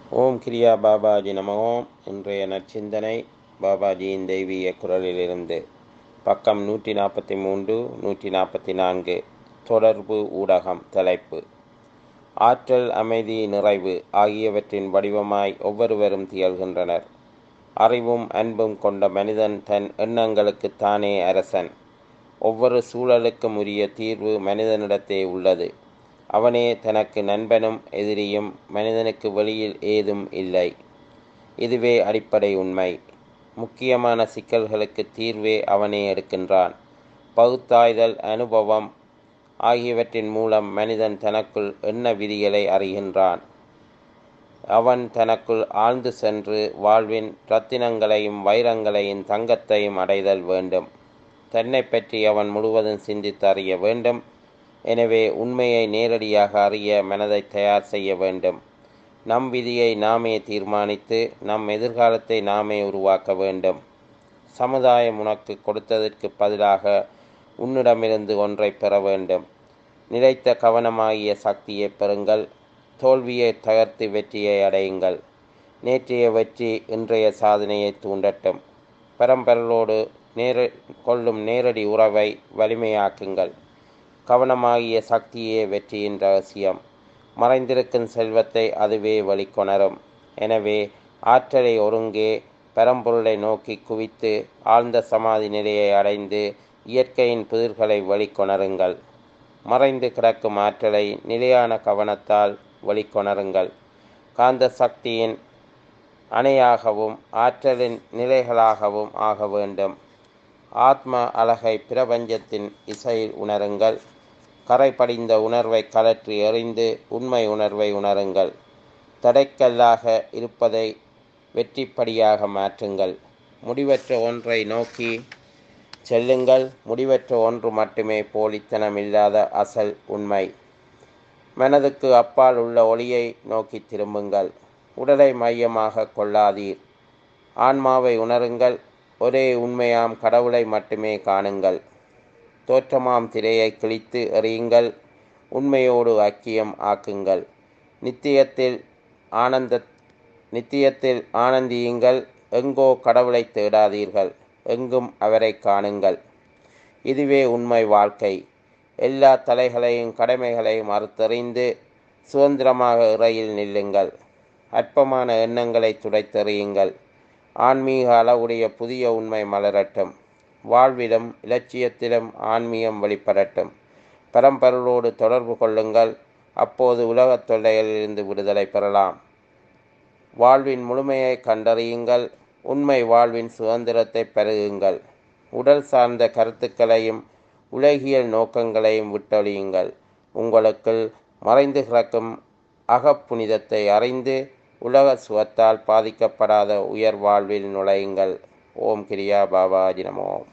ஓம் கிரியா பாபாஜி நம ஓம் இன்றைய நற்சிந்தனை பாபாஜியின் தெய்வீக குரலிலிருந்து பக்கம் நூற்றி நாற்பத்தி மூன்று நூற்றி நாற்பத்தி நான்கு தொடர்பு ஊடகம் தலைப்பு ஆற்றல் அமைதி நிறைவு ஆகியவற்றின் வடிவமாய் ஒவ்வொருவரும் திகழ்கின்றனர் அறிவும் அன்பும் கொண்ட மனிதன் தன் எண்ணங்களுக்கு தானே அரசன் ஒவ்வொரு சூழலுக்கும் உரிய தீர்வு மனிதனிடத்தே உள்ளது அவனே தனக்கு நண்பனும் எதிரியும் மனிதனுக்கு வெளியில் ஏதும் இல்லை இதுவே அடிப்படை உண்மை முக்கியமான சிக்கல்களுக்கு தீர்வே அவனே எடுக்கின்றான் பகுத்தாய்தல் அனுபவம் ஆகியவற்றின் மூலம் மனிதன் தனக்குள் எண்ண விதிகளை அறிகின்றான் அவன் தனக்குள் ஆழ்ந்து சென்று வாழ்வின் ரத்தினங்களையும் வைரங்களையும் தங்கத்தையும் அடைதல் வேண்டும் தன்னை பற்றி அவன் முழுவதும் சிந்தித்து அறிய வேண்டும் எனவே உண்மையை நேரடியாக அறிய மனதை தயார் செய்ய வேண்டும் நம் விதியை நாமே தீர்மானித்து நம் எதிர்காலத்தை நாமே உருவாக்க வேண்டும் சமுதாயம் உனக்கு கொடுத்ததற்கு பதிலாக உன்னிடமிருந்து ஒன்றை பெற வேண்டும் நிலைத்த கவனமாகிய சக்தியை பெறுங்கள் தோல்வியை தகர்த்து வெற்றியை அடையுங்கள் நேற்றைய வெற்றி இன்றைய சாதனையை தூண்டட்டும் பரம்பரலோடு நேர கொள்ளும் நேரடி உறவை வலிமையாக்குங்கள் கவனமாகிய சக்தியே வெற்றியின் ரகசியம் மறைந்திருக்கும் செல்வத்தை அதுவே வழிகொணரும் எனவே ஆற்றலை ஒருங்கே பரம்பொருளை நோக்கி குவித்து ஆழ்ந்த சமாதி நிலையை அடைந்து இயற்கையின் புதிர்களை வழிகொணருங்கள் மறைந்து கிடக்கும் ஆற்றலை நிலையான கவனத்தால் வழிகொணருங்கள் காந்த சக்தியின் அணையாகவும் ஆற்றலின் நிலைகளாகவும் ஆக வேண்டும் ஆத்ம அழகை பிரபஞ்சத்தின் இசையில் உணருங்கள் கரை படிந்த உணர்வை கலற்றி எறிந்து உண்மை உணர்வை உணருங்கள் தடைக்கல்லாக இருப்பதை வெற்றிப்படியாக மாற்றுங்கள் முடிவற்ற ஒன்றை நோக்கி செல்லுங்கள் முடிவற்ற ஒன்று மட்டுமே போலித்தனம் இல்லாத அசல் உண்மை மனதுக்கு அப்பால் உள்ள ஒளியை நோக்கி திரும்புங்கள் உடலை மையமாக கொள்ளாதீர் ஆன்மாவை உணருங்கள் ஒரே உண்மையாம் கடவுளை மட்டுமே காணுங்கள் தோற்றமாம் திரையை கிழித்து எறியுங்கள் உண்மையோடு ஐக்கியம் ஆக்குங்கள் நித்தியத்தில் ஆனந்த நித்தியத்தில் ஆனந்தியுங்கள் எங்கோ கடவுளை தேடாதீர்கள் எங்கும் அவரை காணுங்கள் இதுவே உண்மை வாழ்க்கை எல்லா தலைகளையும் கடமைகளையும் அறுத்தறிந்து சுதந்திரமாக இறையில் நில்லுங்கள் அற்பமான எண்ணங்களை துடைத்தெறியுங்கள் ஆன்மீக அளவுடைய புதிய உண்மை மலரட்டும் வாழ்விலும் இலட்சியத்திலும் ஆன்மீகம் வெளிப்படட்டும் பரம்பொருளோடு தொடர்பு கொள்ளுங்கள் அப்போது உலகத் தொல்லைகளிலிருந்து விடுதலை பெறலாம் வாழ்வின் முழுமையை கண்டறியுங்கள் உண்மை வாழ்வின் சுதந்திரத்தை பெருகுங்கள் உடல் சார்ந்த கருத்துக்களையும் உலகியல் நோக்கங்களையும் விட்டொழியுங்கள் உங்களுக்குள் மறைந்து கிடக்கும் அகப்புனிதத்தை அறிந்து உலக சுகத்தால் பாதிக்கப்படாத உயர் வாழ்வில் நுழையுங்கள் ஓம் கிரியா பாபாஜி நமோம்